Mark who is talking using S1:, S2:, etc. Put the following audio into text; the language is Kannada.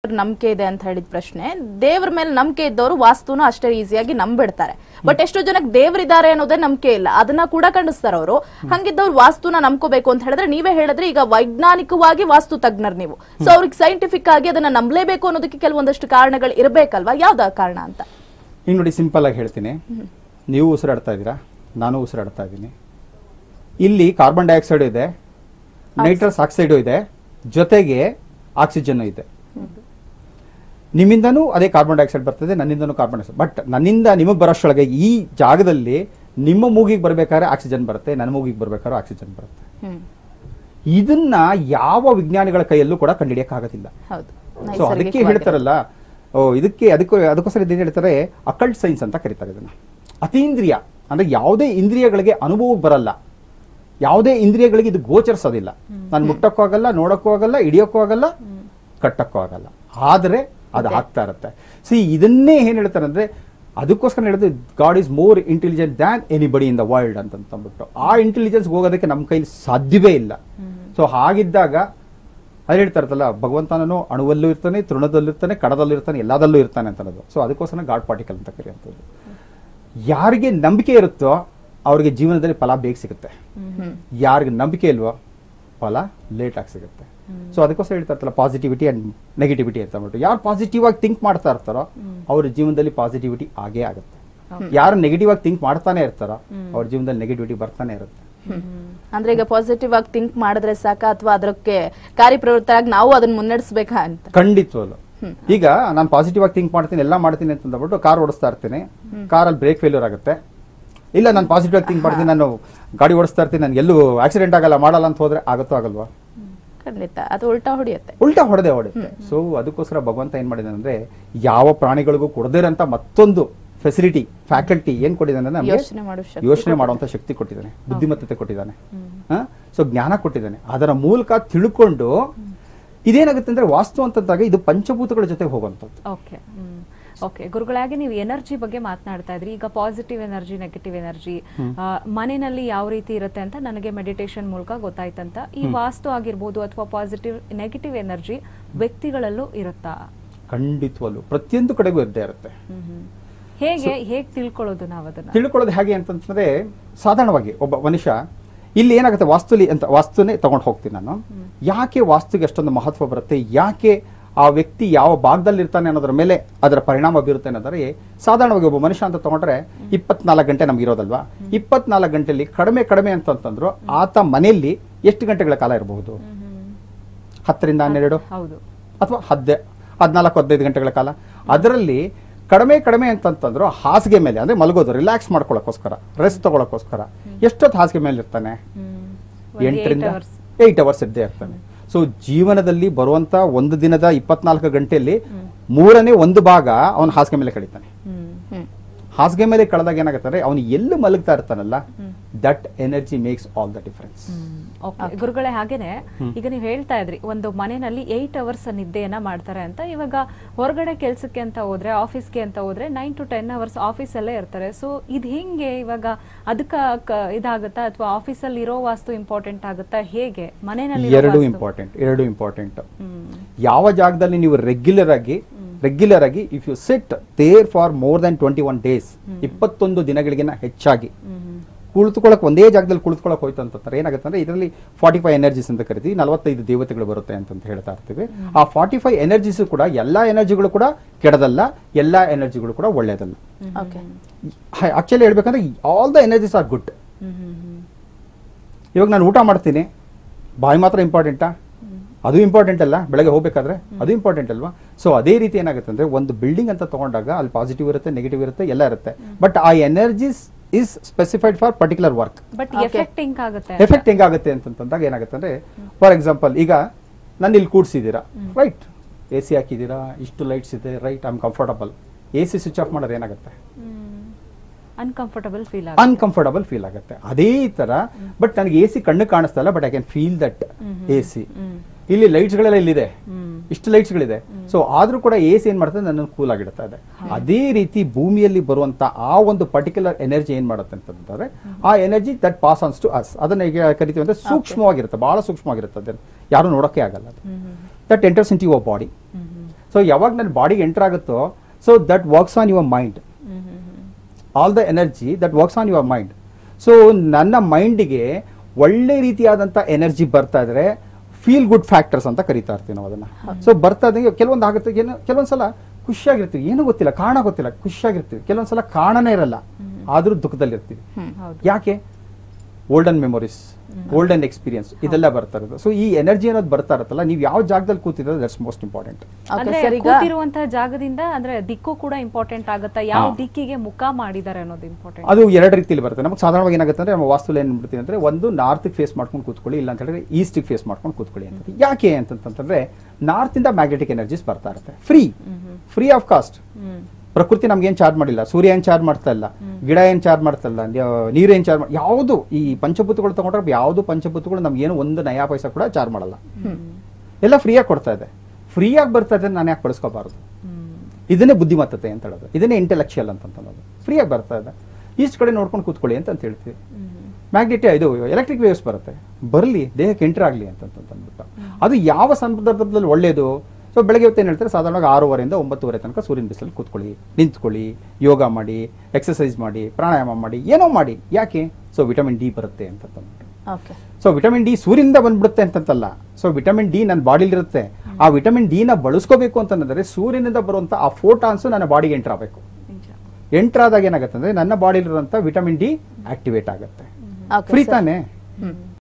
S1: ನಂಬಿಕೆ ಇದೆ ಅಂತ ಹೇಳಿದ ಪ್ರಶ್ನೆ ದೇವ್ರ ಮೇಲೆ ನಂಬಿಕೆ ಇದ್ದವರು ವಾಸ್ತುನ ಅಷ್ಟೇ ಈಸಿಯಾಗಿ ನಂಬಿಡ್ತಾರೆ ಬಟ್ ಎಷ್ಟೋ ಜನಕ್ಕೆ ದೇವ್ರಿದ್ದಾರೆ ಅನ್ನೋದೇ ನಂಬಿಕೆ ಇಲ್ಲ ಅದನ್ನ ಕೂಡ ಖಂಡಿಸ್ತಾರೆ ಅವರು ಹಂಗಿದ್ದವ್ರು ವಾಸ್ತುನ ನಂಬ್ಕೋಬೇಕು ಅಂತ ಹೇಳಿದ್ರೆ ನೀವೇ ಹೇಳಿದ್ರೆ ಈಗ ವೈಜ್ಞಾನಿಕವಾಗಿ ವಾಸ್ತು ತಜ್ಞರು ನೀವು ಸೊ ಅವ್ರಿಗೆ ಸೈಂಟಿಫಿಕ್ ಆಗಿ ಅದನ್ನ ನಂಬಲೇಬೇಕು ಅನ್ನೋದಕ್ಕೆ ಕೆಲವೊಂದಷ್ಟು ಕಾರಣಗಳು ಇರಬೇಕಲ್ವಾ ಯಾವ್ದ ಕಾರಣ ಅಂತ
S2: ಈಗ ನೋಡಿ ಸಿಂಪಲ್ ಆಗಿ ಹೇಳ್ತೀನಿ ನೀವು ಉಸಿರಾಡ್ತಾ ಇದ್ದೀರಾ ನಾನು ಉಸಿರಾಡ್ತಾ ಇದ್ದೀನಿ ಇಲ್ಲಿ ಕಾರ್ಬನ್ ಡೈಆಕ್ಸೈಡ್ ಇದೆ ನೈಟ್ರಸ್ ಆಕ್ಸೈಡು ಇದೆ ಜೊತೆಗೆ ಆಕ್ಸಿಜನ್ ಇದೆ ನಿಮ್ಮಿಂದನೂ ಅದೇ ಕಾರ್ಬನ್ ಡೈಆಕ್ಸೈಡ್ ಬರ್ತದೆ ನನ್ನಿಂದನೂ ಕಾರ್ಬನ್ ಡೈಆಕ್ಸೈಡ್ ಬಟ್ ನನ್ನಿಂದ ನಿಮಗೆ ಬರೋಷ್ಟೊಳಗೆ ಈ ಜಾಗದಲ್ಲಿ ನಿಮ್ಮ ಮೂಗಿಗೆ ಬರಬೇಕಾದ್ರೆ ಆಕ್ಸಿಜನ್ ಬರುತ್ತೆ ನನ್ನ ಮೂಗಿಗೆ ಬರಬೇಕಾದ್ರೆ ಆಕ್ಸಿಜನ್ ಬರುತ್ತೆ
S1: ಹ್ಮ್
S2: ಇದನ್ನ ಯಾವ ವಿಜ್ಞಾನಿಗಳ ಕೈಯಲ್ಲೂ ಕೂಡ ಕಂಡುಹಿಡಿಯಕ್ಕಾಗೋದಿಲ್ಲ
S1: ಹೌದು
S2: ಸೊ ಅದಕ್ಕೆ ಹೇಳ್ತಾರಲ್ಲ ಓ ಇದಕ್ಕೆ ಅದಕ್ಕೂ ಅದಕ್ಕೋಸ್ಕರ ಇದೇನು ಹೇಳ್ತಾರೆ ಅಕಲ್ಟ್ ಸೈನ್ಸ್ ಅಂತ ಕರೀತಾರೆ ಇದನ್ನ ಅತೀಂದ್ರಿಯ ಅಂದ್ರೆ ಯಾವುದೇ ಇಂದ್ರಿಯಗಳಿಗೆ ಅನುಭವಕ್ಕೆ ಬರಲ್ಲ ಯಾವುದೇ ಇಂದ್ರಿಯಗಳಿಗೆ ಇದು ಗೋಚರಿಸೋದಿಲ್ಲ ನಾನು ಮುಟ್ಟಕ್ಕೂ ಆಗಲ್ಲ ನೋಡಕ್ಕೂ ಆಗಲ್ಲ ಹಿಡಿಯೋಕ್ಕೂ ಆಗಲ್ಲ ಕಟ್ಟಕ್ಕೂ ಆಗಲ್ಲ ಆದರೆ ಅದು ಆಗ್ತಾ ಇರುತ್ತೆ ಸಿ ಇದನ್ನೇ ಏನ್ ಹೇಳ್ತಾರೆ ಅಂದ್ರೆ ಅದಕ್ಕೋಸ್ಕರ ಹೇಳಿದ್ರೆ God is more intelligent than anybody in the world ಅಂತಂದ್ಬಿಟ್ಟು ಆ ಇಂಟೆಲಿಜೆನ್ಸ್ ಹೋಗೋದಕ್ಕೆ ನಮ್ಮ ಕೈಲಿ ಸಾಧ್ಯವೇ ಇಲ್ಲ ಸೊ ಹಾಗಿದ್ದಾಗ ಅದು ಹೇಳ್ತಾರಲ್ಲ ಭಗವಂತನೂ ಅಣುವಲ್ಲೂ ಇರ್ತಾನೆ ತೃಣದಲ್ಲೂ ಇರ್ತಾನೆ ಕಡದಲ್ಲೂ ಇರ್ತಾನೆ ಎಲ್ಲದಲ್ಲೂ ಇರ್ತಾನೆ ಅಂತ ಅನ್ನೋದು ಸೊ ಅದಕ್ಕೋಸ್ಕರ ಗಾಡ್ ಪಾರ್ಟಿಕಲ್ ಅಂತ ಕರೆಯುವಂಥದ್ದು ಯಾರಿಗೆ ನಂಬಿಕೆ ಇರುತ್ತೋ ಅವ್ರಿಗೆ ಜೀವನದಲ್ಲಿ ಫಲ ಬೇಗ ಸಿಗುತ್ತೆ ಯಾರಿಗೆ ನಂಬಿಕೆ ಇಲ್ವೋ ಫಲ ಲೇಟ್ ಆಗಿ ಸಿಗುತ್ತೆ ಸೊ ಅದಕ್ಕೋಸ್ಕರ ಹೇಳ್ತಾ ಇರ್ತಲ್ಲ ಪಾಸಿಟಿವಿಟಿ ಅಂಡ್ ನೆಗೆಟಿವಿಟಿ ಅಂತ ಅಂದ್ಬಿಟ್ಟು ಯಾರು ಪಾಸಿಟಿವ್ ಆಗಿ ಥಿಂಕ್ ಮಾಡ್ತಾ ಇರ್ತಾರೋ ಅವ್ರ ಜೀವನದಲ್ಲಿ ಪಾಸಿಟಿವಿಟಿ ಆಗೇ ಆಗುತ್ತೆ ಯಾರು ನೆಗೆಟಿವ್ ಆಗಿ ಥಿಂಕ್ ಮಾಡ್ತಾನೆ ಇರ್ತಾರೋ ಅವ್ರ ಜೀವನದಲ್ಲಿ ನೆಗೆಟಿವಿಟಿ ಬರ್ತಾನೆ ಇರುತ್ತೆ
S1: ಅಂದ್ರೆ ಈಗ ಪಾಸಿಟಿವ್ ಆಗಿ ಥಿಂಕ್ ಮಾಡಿದ್ರೆ ಸಾಕ ಅಥವಾ ಅದಕ್ಕೆ ಕಾರ್ಯಪ್ರವೃತ್ತರಾಗಿ ನಾವು ಅದನ್ನ ಮುನ್ನಡೆಸಬೇಕಾ ಅಂತ
S2: ಖಂಡಿತವಲ್ಲ ಈಗ ನಾನು ಪಾಸಿಟಿವ್ ಆಗಿ ಥಿಂಕ್ ಮಾಡ್ತೀನಿ ಎಲ್ಲ ಮಾಡ್ತೀನಿ ಅಂತ ಅಂದ್ಬಿಟ್ಟು ಕಾರ್ ಓಡಿಸ್ತಾ ಇರ್ತೀನಿ ಕಾರಲ್ಲಿ ಬ್ರೇಕ್ ಫೇಲ್ಯೂರ್ ಆಗುತ್ತೆ ಇಲ್ಲ ನಾನು ಪಾಸಿಟಿವ್ ಆಗಿ ಥಿಂಕ್ ಮಾಡ್ತೀನಿ ನಾನು ಗಾಡಿ ಓಡಿಸ್ತಾ ಇರ್ತೀನಿ ನಾನು ಎಲ್ಲೂ ಆಕ್ಸಿಡೆಂಟ್ ಆಗಲ್ಲ ಮಾಡಲ್ಲ ಅಂತ ಹೋದ್ರೆ ಆಗುತ್ತೋ ಆಗಲ್ವಾ
S1: ಖಂಡಿತ ಅದು ಉಲ್ಟಾ ಹೊಡಿಯುತ್ತೆ
S2: ಉಲ್ಟಾ ಹೊಡೆದೇ ಹೊಡೆಯುತ್ತೆ ಸೊ ಅದಕ್ಕೋಸ್ಕರ ಭಗವಂತ ಏನ್ ಮಾಡಿದಾನೆ ಅಂದ್ರೆ ಯಾವ ಪ್ರಾಣಿಗಳಿಗೂ ಕೊಡದಿರಂತ ಮತ್ತೊಂದು ಫೆಸಿಲಿಟಿ ಫ್ಯಾಕಲ್ಟಿ ಏನ್ ಕೊಟ್ಟಿದ್ದಾನೆ ನಮಗೆ
S1: ಯೋಚನೆ ಮಾಡೋ ಶಕ್ತಿ
S2: ಯೋಚನೆ ಮಾಡುವಂತ ಶಕ್ತಿ ಕೊಟ್ಟಿದ್ದಾನೆ ಬುದ್ಧಿಮತ್ತತೆ ಕೊಟ್ಟಿದ್ದಾನೆ ಸೊ ಜ್ಞಾನ ಕೊಟ್ಟಿದ್ದಾನೆ ಅದರ ಮೂಲಕ ತಿಳ್ಕೊಂಡು ಇದೇನಾಗುತ್ತೆ ಅಂದ್ರೆ ವಾಸ್ತು ಅಂತಂದಾಗ ಇದು ಪಂಚಭೂತಗಳ ಜೊತೆ ಹೋಗುವಂಥದ್ದು
S3: ಓಕೆ ಓಕೆ ಗುರುಗಳಾಗಿ ನೀವು ಎನರ್ಜಿ ಬಗ್ಗೆ ಮಾತನಾಡ್ತಾ ಇದ್ರಿ ಈಗ ಪಾಸಿಟಿವ್ ಎನರ್ಜಿ ನೆಗೆಟಿವ್ ಎನರ್ಜಿ ಮನೆಯಲ್ಲಿ ಯಾವ ರೀತಿ ಇರುತ್ತೆ ಅಂತ ನನಗೆ ಮೆಡಿಟೇಷನ್ ಮೂಲಕ ಗೊತ್ತಾಯ್ತಂತ ಈ ವಾಸ್ತು ಆಗಿರ್ಬೋದು ಅಥವಾ ಪಾಸಿಟಿವ್ ನೆಗೆಟಿವ್ ಎನರ್ಜಿ ವ್ಯಕ್ತಿಗಳಲ್ಲೂ ಇರುತ್ತಾ
S2: ಖಂಡಿತವಲ್ಲೂ ಪ್ರತಿಯೊಂದು ಕಡೆಗೂ ಇದ್ದೇ ಇರುತ್ತೆ
S3: ಹ್ಮ್ ಹ್ಮ್. ಹೇಗೆ ಹೇಗೆ ತಿಳ್ಕೊಳ್ಳೋದು ನಾವು ಅದನ್ನ
S2: ತಿಳ್ಕೊಳ್ಳೋದು ಹೇಗೆ ಅಂತಂದ್ರೆ ಸಾಧಾರಣವಾಗಿ ಒಬ್ಬ ಮನುಷ್ಯ ಇಲ್ಲಿ ಏನಾಗುತ್ತೆ ವಾಸ್ತುಲಿ ಅಂತ ವಾಸ್ತುನೇ ತಗೊಂಡು ಹೋಗ್ತೀನಿ ನಾನು ಯಾಕೆ ವಾಸ್ತುಗೆ ಅಷ್ಟೊಂದು ಮಹತ್ವ ಬರುತ್ತೆ ಯಾಕೆ ಆ ವ್ಯಕ್ತಿ ಯಾವ ಭಾಗದಲ್ಲಿ ಇರ್ತಾನೆ ಅನ್ನೋದ್ರ ಮೇಲೆ ಅದರ ಪರಿಣಾಮ ಬೀರುತ್ತೆ ಅನ್ನೋದ್ರೆ ಸಾಧಾರಣವಾಗಿ ಒಬ್ಬ ಮನುಷ್ಯ ಅಂತ ತಗೊಂಡ್ರೆ ಇಪ್ಪತ್ನಾಲ್ಕು ಗಂಟೆ ನಮ್ಗೆ ಇರೋದಲ್ವಾ ಇಪ್ಪತ್ನಾಲ್ಕು ಗಂಟೆಲಿ ಕಡಿಮೆ ಕಡಿಮೆ ಅಂತಂತಂದ್ರು ಆತ ಮನೆಯಲ್ಲಿ ಎಷ್ಟು ಗಂಟೆಗಳ ಕಾಲ ಇರಬಹುದು ಹತ್ತರಿಂದ ಹನ್ನೆರಡು
S3: ಹೌದು
S2: ಅಥವಾ ಹದ್ದೆ ಹದಿನಾಲ್ಕು ಹದಿನೈದು ಗಂಟೆಗಳ ಕಾಲ ಅದರಲ್ಲಿ ಕಡಿಮೆ ಕಡಿಮೆ ಅಂತಂತಂದ್ರು ಹಾಸಿಗೆ ಮೇಲೆ ಅಂದ್ರೆ ಮಲಗೋದು ರಿಲ್ಯಾಕ್ಸ್ ಮಾಡ್ಕೊಳ್ಳೋಕ್ಕೋಸ್ಕರ ರೆಸ್ಟ್ ತಗೊಳಕ್ಕೋಸ್ಕರ ಎಷ್ಟೊತ್ತು ಹಾಸಿಗೆ ಮೇಲೆ ಇರ್ತಾನೆ
S3: ಒಂದ್
S2: ಎಂಟರಿಂದ
S3: eight hours.
S2: ಏಟ್ ಅವರ್ಸ್ ಇದ್ದೇ ಇರ್ತಾನೆ ಸೊ ಜೀವನದಲ್ಲಿ ಬರುವಂತ ಒಂದು ದಿನದ ಇಪ್ಪತ್ನಾಲ್ಕು ಗಂಟೆಯಲ್ಲಿ ಮೂರನೇ ಒಂದು ಭಾಗ ಅವನ ಹಾಸಿಗೆ ಮೇಲೆ ಕಳೀತಾನೆ
S3: ಹ್ಮ್
S1: ಹ್ಮ್
S2: ಹಾಸಿಗೆ ಮೇಲೆ ಕಳೆದಾಗ ಏನಾಗುತ್ತೆ ಅಂದ್ರೆ ಅವನು ಎಲ್ಲಿ ಮಲಗ್ತಾ ಇರ್ತಾನಲ್ಲ that energy makes all the difference
S3: okay ಗುರುಗಳೇ ಹಾಗೇನೆ ಈಗ ನೀವು ಹೇಳ್ತಾ ಇದ್ರಿ ಒಂದು ಮನೆಯಲ್ಲಿ ಏಟ್ ಅವರ್ಸ್ ನಿದ್ದೆಯನ್ನ ಮಾಡ್ತಾರೆ ಅಂತ ಇವಾಗ ಹೊರಗಡೆ ಕೆಲ್ಸಕ್ಕೆ ಅಂತ ಹೋದ್ರೆ ಆಫೀಸ್ಗೆ ಅಂತ ಹೋದ್ರೆ ನೈನ್ ಟು ಟೆನ್ ಅವರ್ಸ್ ಆಫೀಸಲ್ಲೇ ಇರ್ತಾರೆ ಸೊ ಇದು ಹೆಂಗೆ ಇವಾಗ ಅದಕ್ಕ ಕ- ಇದಾಗುತ್ತಾ ಅಥವಾ ಆಫೀಸಲ್ಲಿ ಇರೋ ವಾಸ್ತು ಇಂಪಾರ್ಟೆಂಟ್ ಆಗುತ್ತಾ ಹೇಗೆ ಮನೆಯಲ್ಲಿ
S2: ಎರಡು ಇಂಪಾರ್ಟೆಂಟ್ ಎರಡು ಇಂಪಾರ್ಟೆಂಟ್ ಯಾವ ಜಾಗದಲ್ಲಿ ನೀವು ರೆಗ್ಯುಲರ್ ಆಗಿ ರೆಗ್ಯುಲರ್ ಆಗಿ if you sit there for more than twenty one days ಇಪ್ಪತ್ತೊಂದು ದಿನಗಳಿಗಿನ ಹೆಚ್ಚಾಗಿ ಕುಳಿತುಕೊಳ್ಳಕ್ ಒಂದೇ ಜಾಗದಲ್ಲಿ ಕುಳಿತುಕೊಳ್ಳಕ್ ಹೋಯ್ತು ಅಂತಂದ್ರೆ ಏನಾಗುತ್ತೆ ಅಂದ್ರೆ ಇದರಲ್ಲಿ ಫಾರ್ಟಿ ಫೈವ್ ಎನರ್ಜೀಸ್ ಅಂತ ಕರಿತೀವಿ ನಲವತ್ತೈದು ದೇವತೆಗಳು ಬರುತ್ತೆ ಅಂತ ಹೇಳ್ತಾ ಇರ್ತೀವಿ ಆ ಫಾರ್ಟಿ ಫೈವ್ ಎನರ್ಜೀಸ್ ಕೂಡ ಎಲ್ಲಾ ಎನರ್ಜಿಗಳು ಕೂಡ ಕೆಡದಲ್ಲ ಎಲ್ಲಾ ಎನರ್ಜಿಗಳು ಕೂಡ ಒಳ್ಳೇದಲ್ಲ
S1: ಓಕೆ
S2: ಆಕ್ಚುಲಿ ಹೇಳ್ಬೇಕಂದ್ರೆ all the energies are good ಇವಾಗ ನಾನು ಊಟ ಮಾಡ್ತೀನಿ ಬಾಯಿ ಮಾತ್ರ ಇಂಪಾರ್ಟೆಂಟಾ ಅದು ಇಂಪಾರ್ಟೆಂಟ್ ಅಲ್ಲ ಬೆಳಗ್ಗೆ ಹೋಗ್ಬೇಕಾದ್ರೆ ಅದು ಇಂಪಾರ್ಟೆಂಟ್ ಅಲ್ವಾ ಸೊ ಅದೇ ರೀತಿ ಏನಾಗುತ್ತೆ ಅಂದ್ರೆ ಒಂದು ಬಿಲ್ಡಿಂಗ್ ಅಂತ ತಗೊಂಡಾಗ ಅಲ್ಲಿ ಪಾಸಿಟಿವ್ ಇರುತ್ತೆ ನೆಗೆಟಿವ್ ಇರುತ್ತೆ ಎಲ್ಲ ಇರುತ್ತೆ ಬಟ್ ಆ energies is specified for particular work
S3: but effect ಹೆಂಗ್ ಆಗುತ್ತೆ
S2: ಎಫೆಕ್ಟ್ ಹೆಂಗಾಗುತ್ತೆ ಅಂತಂದಾಗ ಏನಾಗುತ್ತೆ ಅಂದ್ರೆ ಫಾರ್ ಎಕ್ಸಾಂಪಲ್ ಈಗ ನನ್ನ ಇಲ್ಲಿ ಕೂಡ್ಸಿದ್ದೀರಾ ರೈಟ್ ಎ ಸಿ ಹಾಕಿದ್ದೀರಾ ಇಷ್ಟು ಲೈಟ್ಸ್ ಇದೆ right I am comfortable A C switch off ಮಾಡೋದು ಏನಾಗುತ್ತೆ
S3: ಅನ್ಕಂಫರ್ಟಬಲ್ ಫೀಲ್ ಆಗುತ್ತೆ
S2: ಅನ್ಕಂಫರ್ಟಬಲ್ ಫೀಲ್ ಆಗುತ್ತೆ ಅದೇ ತರ ಬಟ್ ನನಗೆ ಎ ಸಿ ಕಣ್ಣು ಕಾಣಿಸ್ತಾ ಇಲ್ಲ but I can feel that A C ಇಲ್ಲಿ ಲೈಟ್ಸ್ ಗಳೆಲ್ಲ ಇಲ್ಲಿದೆ ಇಷ್ಟು ಲೈಟ್ಸ್ ಗಳಿದೆ ಸೊ ಆದ್ರೂ ಕೂಡ ಎ ಸಿ ಏನ್ ಮಾಡ್ತದೆ ನನ್ನ ಕೂಲ್ ಆಗಿಡ್ತಾ ಇದೆ ಅದೇ ರೀತಿ ಭೂಮಿಯಲ್ಲಿ ಬರುವಂತ ಆ ಒಂದು ಪರ್ಟಿಕ್ಯುಲರ್ ಎನರ್ಜಿ ಏನ್ ಮಾಡುತ್ತೆ ಅಂತಂದ್ರೆ ಆ energy that pass ons to us ಅದನ್ನ ಈಗ ಕರಿತೀವಿ ಅಂದ್ರೆ ಸೂಕ್ಷ್ಮವಾಗಿರುತ್ತೆ ಬಹಳ ಸೂಕ್ಷ್ಮವಾಗಿರುತ್ತೆ ಅದನ್ನ ಯಾರು ನೋಡೋಕೆ ಆಗಲ್ಲ ಅದು that enters in your body so ಯಾವಾಗ ನನ್ನ ಬಾಡಿಗೆ ಎಂಟರ್ ಆಗುತ್ತೋ so that works on your mind all the energy that works on your mind so ನನ್ನ ಮೈಂಡಿಗೆ ಒಳ್ಳೆ ರೀತಿಯಾದಂಥ ಎನರ್ಜಿ ಬರ್ತಾ ಇದ್ರೆ ಫೀಲ್ ಗುಡ್ ಫ್ಯಾಕ್ಟರ್ಸ್ ಅಂತ ಕರಿತಾ ಇರ್ತೀವಿ ನಾವು ಅದನ್ನ ಸೊ ಬರ್ತಾ ಇದ್ದಂಗೆ ಕೆಲವೊಂದು ಆಗುತ್ತೆ ಏನು ಕೆಲವೊಂದ್ಸಲ ಖುಷಿಯಾಗಿರ್ತೀವಿ ಏನು ಗೊತ್ತಿಲ್ಲ ಕಾರಣ ಗೊತ್ತಿಲ್ಲ ಖುಷಿಯಾಗಿರ್ತೀವಿ ಕೆಲವೊಂದ್ಸಲ ಕಾರಣನೇ ಇರಲ್ಲ ಆದ್ರೂ ದುಃಖದಲ್ಲಿರ್ತೀವಿ
S3: ಹೌದು
S2: ಯಾಕೆ ಓಲ್ಡನ್ ಮೆಮೊರೀಸ್ ಓಲ್ಡನ್ ಎಕ್ಸ್ಪೀರಿಯನ್ಸ್ ಇದೆಲ್ಲ ಬರ್ತಾ ಇರೋದು ಸೊ ಈ ಎನರ್ಜಿ ಅನ್ನೋದು ಬರ್ತಾ ಇರುತ್ತಲ್ಲ ನೀವು ಯಾವ ಜಾಗದಲ್ಲಿ ಕೂತಿದ್ರೆ ದಟ್ಸ್ ಮೋಸ್ಟ್ ಇಂಪಾರ್ಟೆಂಟ್
S1: ಓಕೆ
S3: ಅಂದ್ರೆ
S1: ಸರ್ ಈಗ
S3: ಕೂತಿರುವಂತಹ ಜಾಗದಿಂದ ಅಂದ್ರೆ ದಿಕ್ಕು ಕೂಡ ಇಂಪಾರ್ಟೆಂಟ್ ಆಗುತ್ತಾ ಯಾವ
S2: ಹಾ.
S3: ದಿಕ್ಕಿಗೆ ಮುಖ ಮಾಡಿದ್ದಾರೆ ಅನ್ನೋದು ಇಂಪಾರ್ಟೆಂಟ್
S2: ಅದು ಎರಡು ರೀತಿಯಲ್ಲಿ ಬರುತ್ತೆ ನಮಗೆ ಸಾಧಾರಣವಾಗಿ ಏನಾಗುತ್ತೆ ಅಂದ್ರೆ ನಮ್ಮ ವಾಸ್ತುಲಿ ಏನು ಮಾಡ್ತೀವಿ ಅಂದ್ರೆ ಒಂದು ನಾರ್ತ್ ಫೇಸ್ ಮಾಡ್ಕೊಂಡು ಕೂತ್ಕೊಳ್ಳಿ ಇಲ್ಲ ಅಂತ ಹೇಳಿದ್ರೆ ಈಸ್ಟ್ ಫೇಸ್ ಮಾಡ್ಕೊಂಡು ಕೂತ್ಕೊಳ್ಳಿ ಅಂತ ಯಾಕೆ ಅಂತಂತಂದ್ರೆ ನಾರ್ತ್ ಇಂದ ಮ್ಯಾಗ್ನೆಟಿಕ್ ಎನರ್ಜೀಸ್ ಬರ್ತಾ ಇರುತ್ತೆ free free of cost
S3: hmm
S2: ಪ್ರಕೃತಿ ನಮ್ಗೆ ಏನ್ ಚಾರ್ಜ್ ಮಾಡಿಲ್ಲ ಸೂರ್ಯ ಏನ್ ಚಾರ್ಜ್ ಮಾಡ್ತಾ ಇಲ್ಲ ಗಿಡ ಏನ್ ಚಾರ್ಜ್ ಮಾಡ್ತಾ ಇಲ್ಲ ನ್ಯ- ನೀರು ಏನ್ ಚಾರ್ಜ್ ಮಾಡಿ ಯಾವುದು ಈ ಪಂಚಭೂತಗಳು ತಗೊಂಡ್ರೆ ಯಾವುದು ಪಂಚಭೂತಗಳು ನಮ್ಗೆ ಏನು ಒಂದು ನಯಾ ಪೈಸಾ ಕೂಡ ಚಾರ್ಜ್ ಮಾಡಲ್ಲ ಎಲ್ಲ ಫ್ರೀಯಾಗಿ ಕೊಡ್ತಾ ಇದೆ ಫ್ರೀಯಾಗಿ ಬರ್ತಾ ಇದೆ ನಾನು ಯಾಕೆ ಬಳಸ್ಕೋಬಾರದು ಇದನ್ನೇ ಬುದ್ಧಿಮತ್ತತೆ ಅಂತ ಹೇಳೋದು ಇದನ್ನೇ ಇಂಟೆಲೆಕ್ಚುಯಲ್ ಅಂತ ಅನ್ನೋದು ಫ್ರೀಯಾಗಿ ಬರ್ತಾ ಇದೆ ಈಸ್ಟ್ ಕಡೆ ನೋಡ್ಕೊಂಡು ಕೂತ್ಕೊಳ್ಳಿ ಅಂತ ಅಂತ ಹೇಳ್ತೀವಿ ಮ್ಯಾಗ್ನೆಟಿ ಇದು ಎಲೆಕ್ಟ್ರಿಕ್ ವೇವ್ಸ್ ಬರುತ್ತೆ ಬರಲಿ ದೇಹಕ್ಕೆ ಎಂಟರ್ ಆಗಲಿ ಅಂತ ಅಂದ್ಬಿಟ್ಟು ಅದು ಯಾವ ಸಂದರ್ಭದಲ್ಲಿ ಒಳ್ಳೆಯದು ಸೊ ಬೆಳಗ್ಗೆ ಹೊತ್ತು ಏನು ಹೇಳ್ತಾರೆ ಸಾಧಾರಣವಾಗಿ ಆರೂವರೆಯಿಂದ ಒಂಬತ್ತುವರೆ ತನಕ ಸೂರ್ಯನ ಬಿಸಿಲಲ್ಲಿ ಕೂತ್ಕೊಳ್ಳಿ ನಿಂತ್ಕೊಳ್ಳಿ ಯೋಗ ಮಾಡಿ ಎಕ್ಸಸೈಸ್ ಮಾಡಿ ಪ್ರಾಣಾಯಾಮ ಮಾಡಿ ಏನೋ ಮಾಡಿ ಯಾಕೆ ಸೊ ವಿಟಮಿನ್ ಡಿ ಬರುತ್ತೆ ಅಂತ ಅಂದ್ಬಿಟ್ಟು
S1: ಓಕೆ
S2: ಸೊ ವಿಟಮಿನ್ ಡಿ ಸೂರ್ಯನಿಂದ ಬಂದ್ಬಿಡುತ್ತೆ ಅಂತಂತಲ್ಲ ಸೊ ವಿಟಮಿನ್ ಡಿ ನನ್ನ ಬಾಡಿಲಿರುತ್ತೆ ಆ ವಿಟಮಿನ್ ಡಿ ನ ಬಳಸ್ಕೋಬೇಕು ಅಂತಂದ್ರೆ ಸೂರ್ಯನಿಂದ ಬರುವಂತ ಆ ಫೋಟಾನ್ಸ್ ನನ್ನ ಬಾಡಿಗೆ ಎಂಟರ್ ಆಗಬೇಕು
S3: ನಿಜ
S2: ಎಂಟರ್ ಆದಾಗ ಏನಾಗುತ್ತೆ ಅಂದ್ರೆ ನನ್ನ ಬಾಡಿಲಿರುವಂತ ವಿಟಮಿನ್ ಡಿ ಆಕ್ಟಿವೇಟ್ ಆಗುತ್ತೆ
S1: ಓಕೆ
S2: ಫ್ರೀ ತಾನೇ
S1: ಹ್ಮ್